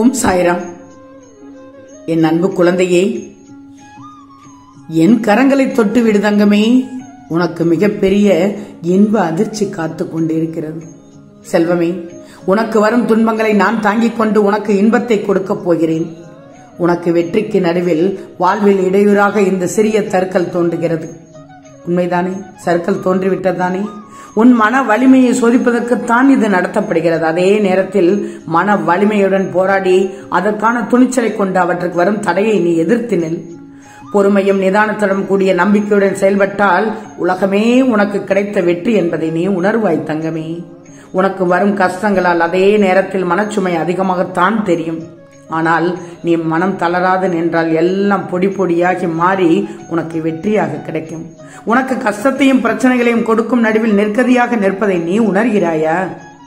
ஓம் சாய்ராம் என் அன்பு குழந்தையே என் கரங்களை தொட்டு விடு தங்கமே உனக்கு மிகப்பெரிய இன்ப அதிர்ச்சி காத்து கொண்டிருக்கிறது செல்வமே உனக்கு வரும் துன்பங்களை நான் தாங்கிக் கொண்டு உனக்கு இன்பத்தை கொடுக்கப் போகிறேன் உனக்கு வெற்றிக்கு நடுவில் வாழ்வில் இடையூறாக இந்த சிறிய தற்கள் தோன்றுகிறது உண்மைதானே சர்க்கல் தோன்றிவிட்டதானே உன் மன வலிமையை சோதிப்பதற்குத்தான் இது நடத்தப்படுகிறது அதே நேரத்தில் மன வலிமையுடன் போராடி அதற்கான துணிச்சலை கொண்டு அவற்றுக்கு வரும் தடையை நீ எதிர்த்து நில் பொறுமையும் நிதானத்துடன் கூடிய நம்பிக்கையுடன் செயல்பட்டால் உலகமே உனக்கு கிடைத்த வெற்றி என்பதை நீ உணர்வாய் தங்கமே உனக்கு வரும் கஷ்டங்களால் அதே நேரத்தில் மனச்சுமை அதிகமாகத்தான் தெரியும் ஆனால் நீ மனம் தளராது நின்றால் எல்லாம் பொடி பொடியாகி மாறி உனக்கு வெற்றியாக கிடைக்கும் உனக்கு கஷ்டத்தையும் பிரச்சனைகளையும் கொடுக்கும் நடுவில் நெருக்கதியாக நிற்பதை நீ உணர்கிறாயா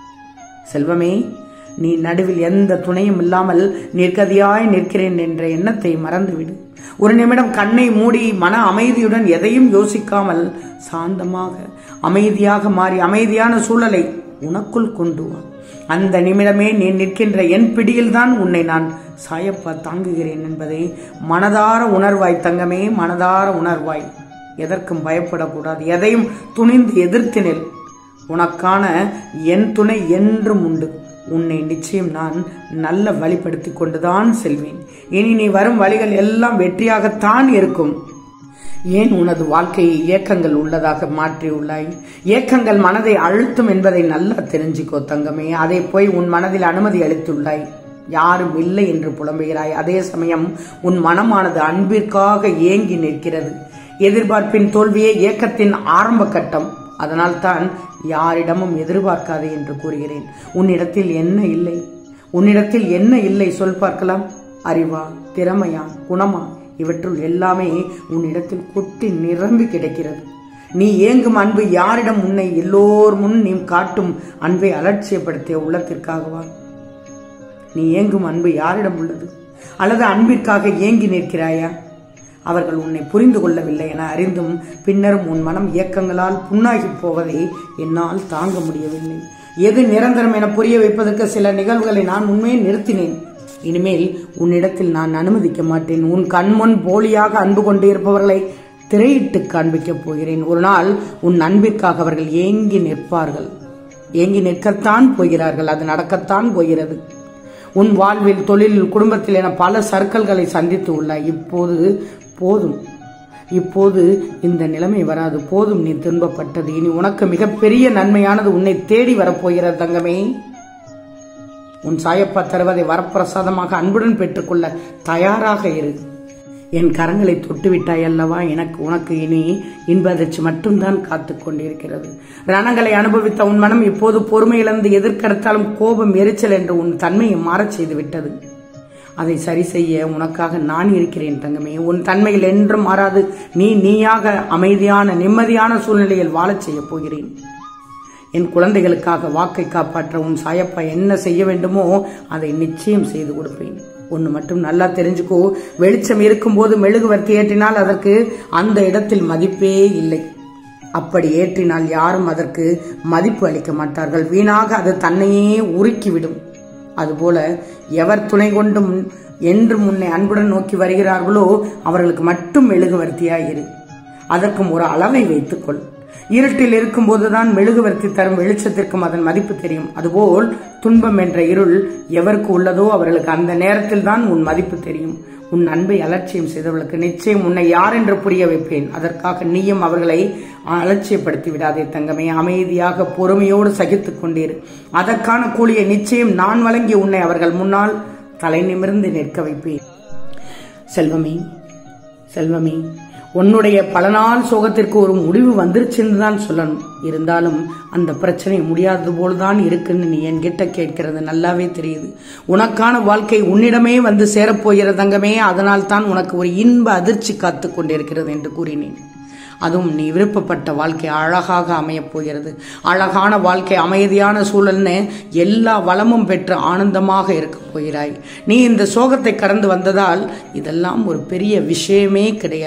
செல்வமே நீ நடுவில் எந்த துணையும் இல்லாமல் நிற்கதியாய் நிற்கிறேன் என்ற எண்ணத்தை மறந்துவிடு ஒரு நிமிடம் கண்ணை மூடி மன அமைதியுடன் எதையும் யோசிக்காமல் சாந்தமாக அமைதியாக மாறி அமைதியான சூழலை உனக்குள் கொண்டு வா அந்த நிமிடமே நீ நிற்கின்ற என் பிடியில்தான் உன்னை நான் சாயப்பா தாங்குகிறேன் என்பதை மனதார உணர்வாய் தங்கமே மனதார உணர்வாய் எதற்கும் பயப்படக்கூடாது எதையும் துணிந்து எதிர்த்து நில் உனக்கான என் துணை என்றும் உண்டு உன்னை நிச்சயம் நான் நல்ல வழிப்படுத்தி கொண்டுதான் செல்வேன் இனி நீ வரும் வழிகள் எல்லாம் வெற்றியாகத்தான் இருக்கும் ஏன் உனது வாழ்க்கையை இயக்கங்கள் உள்ளதாக மாற்றியுள்ளாய் இயக்கங்கள் மனதை அழுத்தும் என்பதை நல்லா தெரிஞ்சுக்கோ தங்கமே அதை போய் உன் மனதில் அனுமதி அளித்துள்ளாய் யாரும் இல்லை என்று புலம்புகிறாய் அதே சமயம் உன் மனமானது அன்பிற்காக ஏங்கி நிற்கிறது எதிர்பார்ப்பின் தோல்வியே இயக்கத்தின் ஆரம்ப கட்டம் அதனால் தான் யாரிடமும் எதிர்பார்க்காதே என்று கூறுகிறேன் உன்னிடத்தில் என்ன இல்லை உன்னிடத்தில் என்ன இல்லை சொல் பார்க்கலாம் அறிவா திறமையா குணமா இவற்றுள் எல்லாமே உன்னிடத்தில் கொட்டி நிரம்பி கிடக்கிறது நீ ஏங்கும் அன்பு யாரிடம் உன்னை எல்லோர் முன் நீ காட்டும் அன்பை அலட்சியப்படுத்திய உள்ளத்திற்காகவா நீ ஏங்கும் அன்பு யாரிடம் உள்ளது அல்லது அன்பிற்காக ஏங்கி நிற்கிறாயா அவர்கள் உன்னை புரிந்து கொள்ளவில்லை என அறிந்தும் பின்னரும் உன் மனம் இயக்கங்களால் புண்ணாகி போவதை என்னால் தாங்க முடியவில்லை எது நிரந்தரம் என புரிய வைப்பதற்கு சில நிகழ்வுகளை நான் உண்மையை நிறுத்தினேன் இனிமேல் உன்னிடத்தில் நான் அனுமதிக்க மாட்டேன் உன் கண்முன் போலியாக அன்பு கொண்டு இருப்பவர்களை திரையிட்டு காண்பிக்கப் போகிறேன் ஒரு நாள் உன் அன்பிற்காக அவர்கள் ஏங்கி நிற்பார்கள் ஏங்கி நிற்கத்தான் போகிறார்கள் அது நடக்கத்தான் போகிறது உன் வாழ்வில் தொழிலில் குடும்பத்தில் என பல சர்க்கல்களை சந்தித்து உள்ளாய் இப்போது போதும் இப்போது இந்த நிலைமை வராது போதும் நீ துன்பப்பட்டது இனி உனக்கு மிகப்பெரிய நன்மையானது உன்னை தேடி வரப்போகிறது தங்கமே உன் சாயப்பா தருவதை வரப்பிரசாதமாக அன்புடன் பெற்றுக்கொள்ள தயாராக இரு என் கரங்களை தொட்டுவிட்டாய் அல்லவா எனக்கு உனக்கு இனி இன்ப அதிர்ச்சி மட்டும்தான் காத்து கொண்டிருக்கிறது ரணங்களை அனுபவித்த உன் மனம் இப்போது பொறுமை இழந்து எதிர்கருத்தாலும் கோபம் எரிச்சல் என்று உன் தன்மையை மாறச் செய்து விட்டது அதை சரி செய்ய உனக்காக நான் இருக்கிறேன் தங்கமே உன் தன்மையில் என்றும் மாறாது நீ நீயாக அமைதியான நிம்மதியான சூழ்நிலையில் வாழச் செய்ய போகிறேன் என் குழந்தைகளுக்காக வாக்கை காப்பாற்ற உன் சாயப்பா என்ன செய்ய வேண்டுமோ அதை நிச்சயம் செய்து கொடுப்பேன் ஒன்று மட்டும் நல்லா தெரிஞ்சுக்கோ வெளிச்சம் இருக்கும்போது மெழுகுவர்த்தி ஏற்றினால் அதற்கு அந்த இடத்தில் மதிப்பே இல்லை அப்படி ஏற்றினால் யாரும் அதற்கு மதிப்பு அளிக்க மாட்டார்கள் வீணாக அது தன்னையே உருக்கிவிடும் அதுபோல எவர் துணை கொண்டும் என்று முன்னை அன்புடன் நோக்கி வருகிறார்களோ அவர்களுக்கு மட்டும் மெழுகுவர்த்தியாயிரு அதற்கும் ஒரு அளவை வைத்துக்கொள் இருட்டில் இருக்கும்போதுதான் மெழுகுவர்த்தி தரும் வெளிச்சத்திற்கும் அதன் மதிப்பு தெரியும் அதுபோல் துன்பம் என்ற இருள் எவருக்கு உள்ளதோ அவர்களுக்கு அந்த நேரத்தில் தான் உன் மதிப்பு தெரியும் உன் அன்பை அலட்சியம் செய்தவர்களுக்கு நிச்சயம் உன்னை யார் என்று புரிய வைப்பேன் அதற்காக நீயும் அவர்களை அலட்சியப்படுத்தி விடாதே தங்கமே அமைதியாக பொறுமையோடு சகித்துக் கொண்டீர் அதற்கான கூலியை நிச்சயம் நான் வழங்கி உன்னை அவர்கள் முன்னால் தலை நிமிர்ந்து நிற்க வைப்பேன் செல்வமே செல்வமே உன்னுடைய பல நாள் சோகத்திற்கு ஒரு முடிவு வந்துருச்சுன்னு தான் சொல்லணும் இருந்தாலும் அந்த பிரச்சனை முடியாதது போலதான் இருக்குன்னு நீ என்கிட்ட கேட்கிறது நல்லாவே தெரியுது உனக்கான வாழ்க்கை உன்னிடமே வந்து சேரப்போகிறது தங்கமே அதனால் தான் உனக்கு ஒரு இன்ப அதிர்ச்சி காத்து கொண்டிருக்கிறது என்று கூறினேன் அதுவும் நீ விருப்பப்பட்ட வாழ்க்கை அழகாக அமையப் போகிறது அழகான வாழ்க்கை அமைதியான சூழல்னு எல்லா வளமும் பெற்று ஆனந்தமாக இருக்கப் போகிறாய் நீ இந்த சோகத்தை கடந்து வந்ததால் இதெல்லாம் ஒரு பெரிய விஷயமே கிடையாது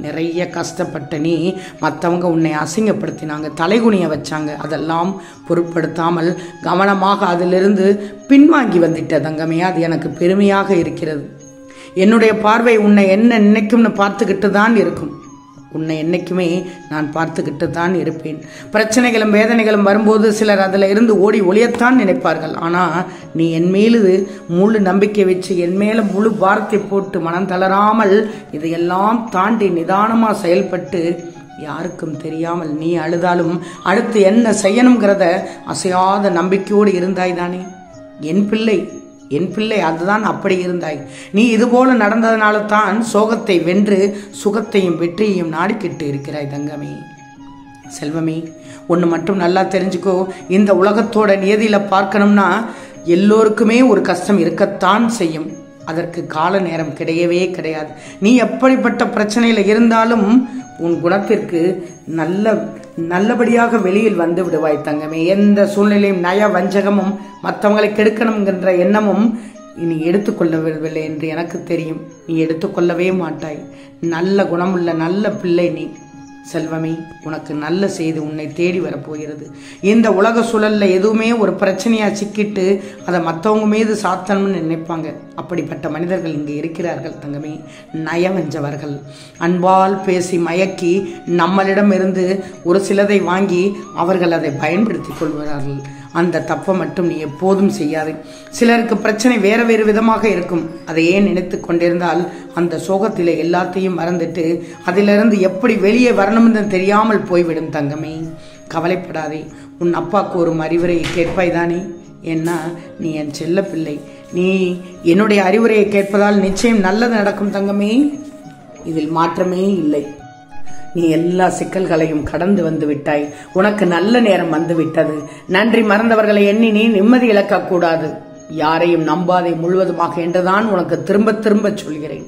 நிறைய கஷ்டப்பட்ட நீ மற்றவங்க உன்னை அசிங்கப்படுத்தினாங்க தலைகுனிய வச்சாங்க அதெல்லாம் பொருட்படுத்தாமல் கவனமாக அதிலிருந்து பின்வாங்கி வந்துட்ட தங்கமே அது எனக்கு பெருமையாக இருக்கிறது என்னுடைய பார்வை உன்னை என்ன நினைக்கும்னு பார்த்துக்கிட்டு தான் இருக்கும் உன்னை என்னைக்குமே நான் பார்த்துக்கிட்டு தான் இருப்பேன் பிரச்சனைகளும் வேதனைகளும் வரும்போது சிலர் அதில் இருந்து ஓடி ஒளியத்தான் நினைப்பார்கள் ஆனால் நீ என் மீது முழு நம்பிக்கை வச்சு என் மேலே முழு பாரத்தை போட்டு மனம் தளராமல் இதையெல்லாம் தாண்டி நிதானமாக செயல்பட்டு யாருக்கும் தெரியாமல் நீ அழுதாலும் அடுத்து என்ன செய்யணுங்கிறத அசையாத நம்பிக்கையோடு இருந்தாய் தானே என் பிள்ளை என் பிள்ளை அதுதான் அப்படி இருந்தாய் நீ இதுபோல நடந்ததனால தான் சோகத்தை வென்று சுகத்தையும் வெற்றியையும் நாடிக்கிட்டு இருக்கிறாய் தங்கமே செல்வமே ஒன்று மட்டும் நல்லா தெரிஞ்சுக்கோ இந்த உலகத்தோட நியதியில் பார்க்கணும்னா எல்லோருக்குமே ஒரு கஷ்டம் இருக்கத்தான் செய்யும் அதற்கு கால நேரம் கிடையவே கிடையாது நீ எப்படிப்பட்ட பிரச்சனையில் இருந்தாலும் உன் குணத்திற்கு நல்ல நல்லபடியாக வெளியில் வந்து விடுவாய் தங்கமே எந்த சூழ்நிலையும் நய வஞ்சகமும் மற்றவங்களை கெடுக்கணுங்கிற எண்ணமும் நீ எடுத்துக்கொள்ளவில்லை என்று எனக்கு தெரியும் நீ எடுத்துக்கொள்ளவே மாட்டாய் நல்ல குணமுள்ள நல்ல பிள்ளை நீ செல்வமே உனக்கு நல்ல செய்தி உன்னை தேடி வரப்போகிறது இந்த உலக சூழல்ல எதுவுமே ஒரு பிரச்சனையா சிக்கிட்டு அதை மற்றவங்க மீது சாத்தணும்னு நினைப்பாங்க அப்படிப்பட்ட மனிதர்கள் இங்கே இருக்கிறார்கள் தங்கமே நயவஞ்சவர்கள் அன்பால் பேசி மயக்கி நம்மளிடமிருந்து ஒரு சிலதை வாங்கி அவர்கள் அதை பயன்படுத்திக் கொள்கிறார்கள் அந்த தப்பை மட்டும் நீ எப்போதும் செய்யாதே சிலருக்கு பிரச்சனை வேற வேறு விதமாக இருக்கும் அதை ஏன் நினைத்து கொண்டிருந்தால் அந்த சோகத்திலே எல்லாத்தையும் மறந்துட்டு அதிலிருந்து எப்படி வெளியே வரணும்னு தெரியாமல் போய்விடும் தங்கமே கவலைப்படாதே உன் அப்பாவுக்கு ஒரு அறிவுரையை கேட்பாய் தானே ஏன்னா நீ என் செல்ல பிள்ளை நீ என்னுடைய அறிவுரையை கேட்பதால் நிச்சயம் நல்லது நடக்கும் தங்கமே இதில் மாற்றமே இல்லை நீ எல்லா சிக்கல்களையும் கடந்து வந்து விட்டாய் உனக்கு நல்ல நேரம் வந்து விட்டது நன்றி மறந்தவர்களை எண்ணி நீ நிம்மதி இழக்கக்கூடாது யாரையும் நம்பாதே முழுவதுமாக என்றுதான் உனக்கு திரும்ப திரும்ப சொல்கிறேன்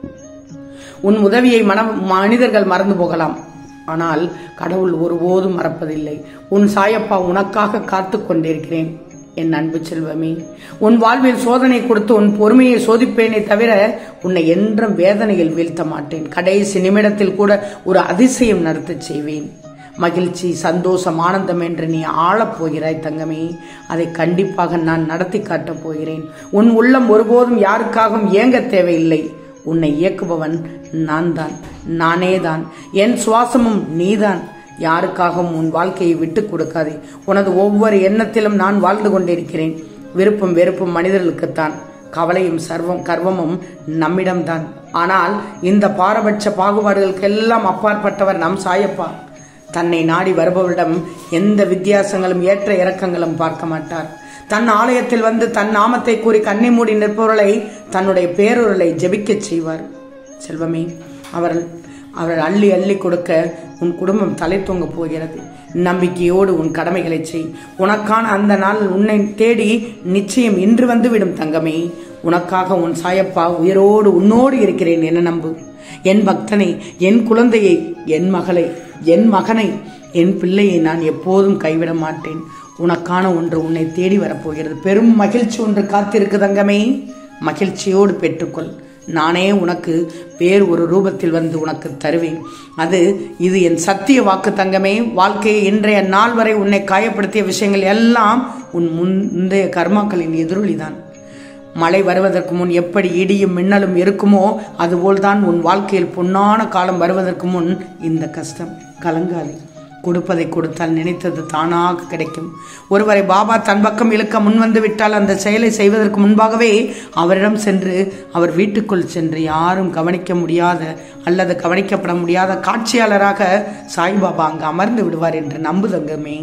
உன் உதவியை மன மனிதர்கள் மறந்து போகலாம் ஆனால் கடவுள் ஒருபோதும் மறப்பதில்லை உன் சாயப்பா உனக்காக காத்து கொண்டிருக்கிறேன் என் அன்பு செல்வமே உன் வாழ்வில் சோதனை கொடுத்து உன் பொறுமையை சோதிப்பேனே தவிர உன்னை என்றும் வேதனையில் வீழ்த்த மாட்டேன் கடைசி நிமிடத்தில் கூட ஒரு அதிசயம் நடத்தச் செய்வேன் மகிழ்ச்சி சந்தோஷம் ஆனந்தம் என்று நீ ஆளப் போகிறாய் தங்கமே அதை கண்டிப்பாக நான் நடத்தி காட்டப் போகிறேன் உன் உள்ளம் ஒருபோதும் யாருக்காகவும் ஏங்க தேவையில்லை உன்னை இயக்குபவன் நான் தான் நானே தான் என் சுவாசமும் நீதான் யாருக்காகவும் உன் வாழ்க்கையை விட்டுக் கொடுக்காதே உனது ஒவ்வொரு எண்ணத்திலும் நான் வாழ்ந்து கொண்டிருக்கிறேன் விருப்பம் வெறுப்பும் மனிதர்களுக்குத்தான் கவலையும் சர்வம் கர்வமும் நம்மிடம்தான் ஆனால் இந்த பாரபட்ச பாகுபாடுகளுக்கெல்லாம் அப்பாற்பட்டவர் நம் சாயப்பா தன்னை நாடி வருபவரிடம் எந்த வித்தியாசங்களும் ஏற்ற இறக்கங்களும் பார்க்க மாட்டார் தன் ஆலயத்தில் வந்து தன் நாமத்தை கூறி கண்ணை மூடி நிற்பவர்களை தன்னுடைய பேரொருளை ஜெபிக்கச் செய்வார் செல்வமே அவர் அவர் அள்ளி அள்ளி கொடுக்க உன் குடும்பம் தலை தூங்க போகிறது நம்பிக்கையோடு உன் கடமைகளை செய் உனக்கான அந்த நாள் உன்னை தேடி நிச்சயம் இன்று வந்து விடும் தங்கமே உனக்காக உன் சாயப்பா உயிரோடு உன்னோடு இருக்கிறேன் என நம்பு என் பக்தனை என் குழந்தையை என் மகளை என் மகனை என் பிள்ளையை நான் எப்போதும் கைவிட மாட்டேன் உனக்கான ஒன்று உன்னை தேடி வரப்போகிறது பெரும் மகிழ்ச்சி ஒன்று காத்திருக்கு தங்கமே மகிழ்ச்சியோடு பெற்றுக்கொள் நானே உனக்கு வேறு ஒரு ரூபத்தில் வந்து உனக்கு தருவேன் அது இது என் சத்திய வாக்கு தங்கமே வாழ்க்கையை இன்றைய நாள் வரை உன்னை காயப்படுத்திய விஷயங்கள் எல்லாம் உன் முந்தைய கர்மாக்களின் எதிரொலிதான் மழை வருவதற்கு முன் எப்படி இடியும் மின்னலும் இருக்குமோ அதுபோல்தான் உன் வாழ்க்கையில் பொன்னான காலம் வருவதற்கு முன் இந்த கஷ்டம் கலங்காதே கொடுப்பதை கொடுத்தால் நினைத்தது தானாக கிடைக்கும் ஒருவரை பாபா தன் பக்கம் இழுக்க முன்வந்து விட்டால் அந்த செயலை செய்வதற்கு முன்பாகவே அவரிடம் சென்று அவர் வீட்டுக்குள் சென்று யாரும் கவனிக்க முடியாத அல்லது கவனிக்கப்பட முடியாத காட்சியாளராக சாய்பாபா அங்கு அமர்ந்து விடுவார் என்று நம்புதங்கமே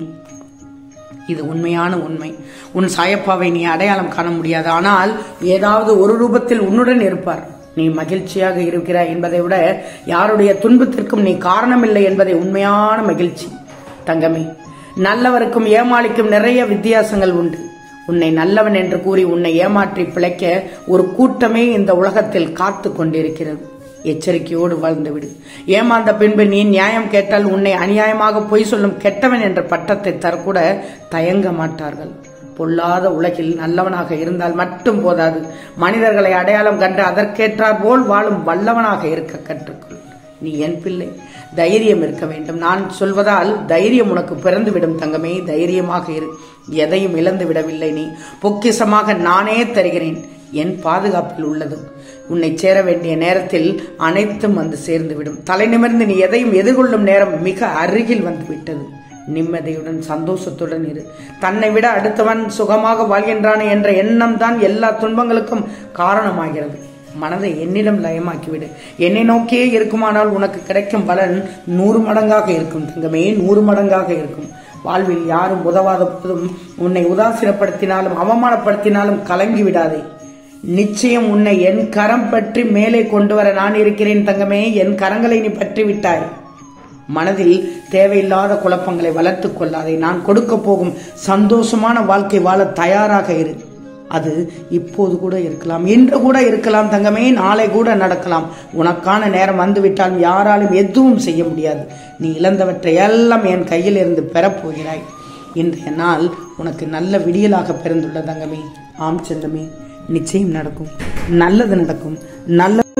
இது உண்மையான உண்மை உன் சாயப்பாவை நீ அடையாளம் காண முடியாது ஆனால் ஏதாவது ஒரு ரூபத்தில் உன்னுடன் இருப்பார் நீ மகிழ்ச்சியாக இருக்கிறாய் என்பதை விட யாருடைய துன்பத்திற்கும் நீ காரணமில்லை என்பதை உண்மையான மகிழ்ச்சி தங்கமே நல்லவருக்கும் ஏமாளிக்கும் நிறைய வித்தியாசங்கள் உண்டு உன்னை நல்லவன் என்று கூறி உன்னை ஏமாற்றி பிழைக்க ஒரு கூட்டமே இந்த உலகத்தில் காத்து கொண்டிருக்கிறது எச்சரிக்கையோடு வாழ்ந்துவிடு ஏமாந்த பின்பு நீ நியாயம் கேட்டால் உன்னை அநியாயமாக பொய் சொல்லும் கெட்டவன் என்ற பட்டத்தை தரக்கூட தயங்க மாட்டார்கள் பொல்லாத உலகில் நல்லவனாக இருந்தால் மட்டும் போதாது மனிதர்களை அடையாளம் கண்டு அதற்கேற்றார் போல் வாழும் வல்லவனாக இருக்க கற்றுக்கொள் நீ என் பிள்ளை தைரியம் இருக்க வேண்டும் நான் சொல்வதால் தைரியம் உனக்கு பிறந்துவிடும் தங்கமே தைரியமாக இரு எதையும் இழந்து விடவில்லை நீ பொக்கிசமாக நானே தருகிறேன் என் பாதுகாப்பில் உள்ளது உன்னை சேர வேண்டிய நேரத்தில் அனைத்தும் வந்து சேர்ந்துவிடும் தலை நிமிர்ந்து நீ எதையும் எதிர்கொள்ளும் நேரம் மிக அருகில் வந்து விட்டது நிம்மதியுடன் சந்தோஷத்துடன் இரு தன்னை விட அடுத்தவன் சுகமாக வாழ்கின்றான் என்ற எண்ணம் தான் எல்லா துன்பங்களுக்கும் காரணமாகிறது மனதை என்னிடம் லயமாக்கிவிடு என்னை நோக்கியே இருக்குமானால் உனக்கு கிடைக்கும் பலன் நூறு மடங்காக இருக்கும் தங்கமே நூறு மடங்காக இருக்கும் வாழ்வில் யாரும் உதவாத போதும் உன்னை உதாசீனப்படுத்தினாலும் அவமானப்படுத்தினாலும் கலங்கி விடாதே நிச்சயம் உன்னை என் கரம் பற்றி மேலே கொண்டு வர நான் இருக்கிறேன் தங்கமே என் கரங்களை நீ பற்றி விட்டாய் மனதில் தேவையில்லாத குழப்பங்களை வளர்த்துக் கொள்ளாதே நான் கொடுக்க போகும் சந்தோஷமான வாழ்க்கை வாழ தயாராக இரு அது இப்போது கூட இருக்கலாம் இன்று கூட இருக்கலாம் தங்கமே நாளை கூட நடக்கலாம் உனக்கான நேரம் வந்துவிட்டால் யாராலும் எதுவும் செய்ய முடியாது நீ இழந்தவற்றை எல்லாம் என் கையில் இருந்து பெறப்போகிறாய் இன்றைய நாள் உனக்கு நல்ல விடியலாக பிறந்துள்ள தங்கமே ஆம் செல்லமே நிச்சயம் நடக்கும் நல்லது நடக்கும் நல்ல